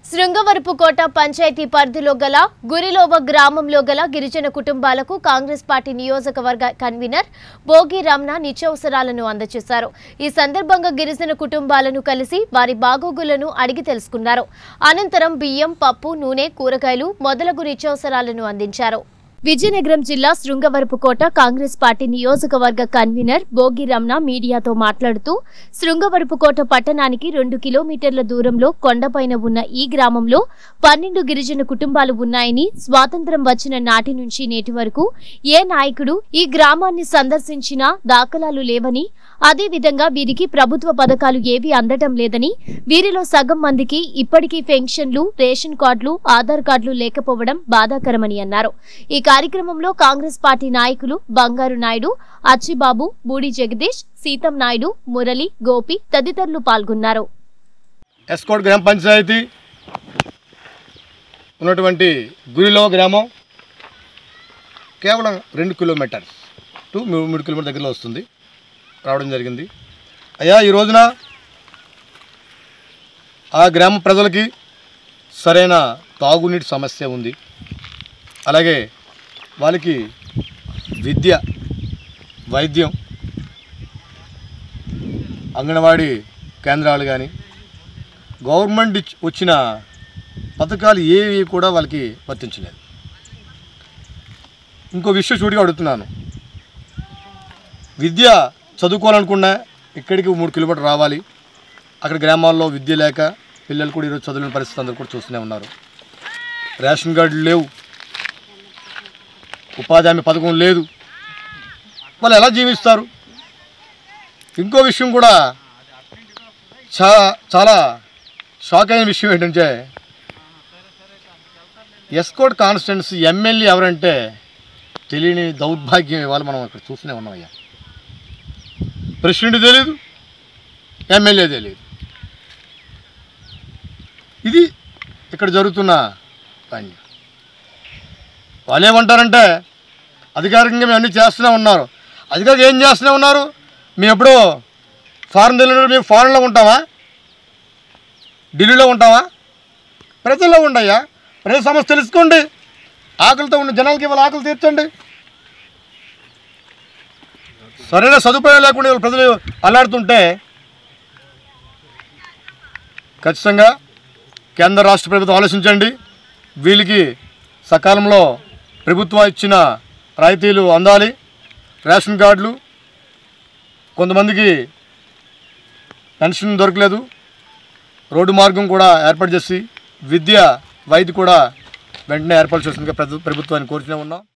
శృంగవరపుకోట పంచాయతీ పరిధిలో గల గురిలోవ గ్రామంలో గల గిరిజన కుటుంబాలకు కాంగ్రెస్ పార్టీ నియోజకవర్గ కన్వీనర్ భోగి రమణ నిత్యావసరాలను అందజేశారు ఈ సందర్భంగా గిరిజన కుటుంబాలను కలిసి వారి బాగోగులను అడిగి తెలుసుకున్నారు అనంతరం బియ్యం పప్పు నూనె కూరగాయలు మొదలగు నిత్యావసరాలను అందించారు విజయనగరం జిల్లా శృంగవరపుకోట కాంగ్రెస్ పార్టీ నియోజకవర్గ కన్వీనర్ భోగి రమణ మీడియాతో మాట్లాడుతూ శృంగవరపుకోట పట్టణానికి రెండు కిలోమీటర్ల దూరంలో కొండపైన ఉన్న ఈ గ్రామంలో పన్నెండు గిరిజన కుటుంబాలు ఉన్నాయని స్వాతంత్రం వచ్చిన నాటి నుంచి నేటి వరకు ఏ నాయకుడు ఈ గ్రామాన్ని సందర్శించినా దాఖలాలు లేవని అదేవిధంగా వీరికి ప్రభుత్వ పథకాలు ఏవీ అందడం లేదని వీరిలో సగం మందికి ఇప్పటికీ పెన్షన్లు రేషన్ కార్డులు ఆధార్ కార్డులు లేకపోవడం బాధాకరమని అన్నారు ఈ కార్యక్రమంలో కాంగ్రెస్ పార్టీ నాయకులు బంగారు నాయుడు అచ్చిబాబు బూడి జగదీష్ సీతం నాయుడు మురళి గోపి తదితరులు పాల్గొన్నారు ఎస్కోట్ గ్రామ పంచాయతీ ఉన్నటువంటి గురిలో గ్రామం కేవలం రెండు కిలోమీటర్స్ టు మూ- మూడు కిలోమీటర్ దగ్గరలో వస్తుంది రావడం జరిగింది అయ్యా ఈ రోజున ఆ గ్రామ ప్రజలకి సరైన తాగునీటి సమస్య ఉంది అలాగే వాళ్ళకి విద్య వైద్యం అంగన్వాడీ కేంద్రాలు కానీ గవర్నమెంట్ ఇచ్- వచ్చిన పథకాలు ఏవి కూడా వాళ్ళకి వర్తించలేదు ఇంకో విషయం చూడిగా అడుగుతున్నాను విద్య చదువుకోవాలనుకున్నా ఇక్కడికి మూడు కిలోమీటర్ రావాలి అక్కడ గ్రామాల్లో విద్య లేక పిల్లలు కూడా ఈరోజు చదువులేని పరిస్థితి అందరూ కూడా చూస్తూనే ఉన్నారు రేషన్ కార్డులు లేవు ఉపాధి హామీ పథకం లేదు వాళ్ళు ఎలా జీవిస్తారు ఇంకో విషయం కూడా చా చాలా షాక్ అయిన విషయం ఏంటంటే ఎస్కోట్ కాన్స్టిట్యున్సీ ఎమ్మెల్యే ఎవరంటే తెలియని దౌర్భాగ్యం ఇవాళ మనం ఇక్కడ చూస్తూనే ఉన్నాం అయ్యా ప్రెసిడెంట్ తెలియదు ఎమ్మెల్యే తెలియదు ఇది ఇక్కడ జరుగుతున్న పని వాళ్ళు ఏమంటారంటే అధికారికంగా మేము అన్నీ చేస్తూనే ఉన్నారు అధికారికంగా ఏం చేస్తూనే ఉన్నారు మేము ఎప్పుడు ఫారెన్ తెలియదు మేము ఫారెన్లో ఉంటామా ఢిల్లీలో ఉంటామా ప్రజల్లో ఉండయ్యా ప్రజల సమస్య తెలుసుకోండి ఆకలితో ఉన్న జనాలకి ఇవాళ ఆకలి తీర్చండి సరైన సదుపాయం లేకుండా ఇవాళ ప్రజలు అల్లాడుతుంటే ఖచ్చితంగా కేంద్ర రాష్ట్ర ప్రభుత్వం ఆలోచించండి వీళ్ళకి సకాలంలో ప్రభుత్వం ఇచ్చిన రాయితీలు అందాలి రేషన్ కార్డులు కొంతమందికి పెన్షన్ దొరకలేదు రోడ్డు మార్గం కూడా ఏర్పాటు చేసి విద్య వైద్య కూడా వెంటనే ఏర్పాటు చేసిందిగా ప్రభు- ప్రభుత్వాన్ని కోరుతూనే ఉన్నాం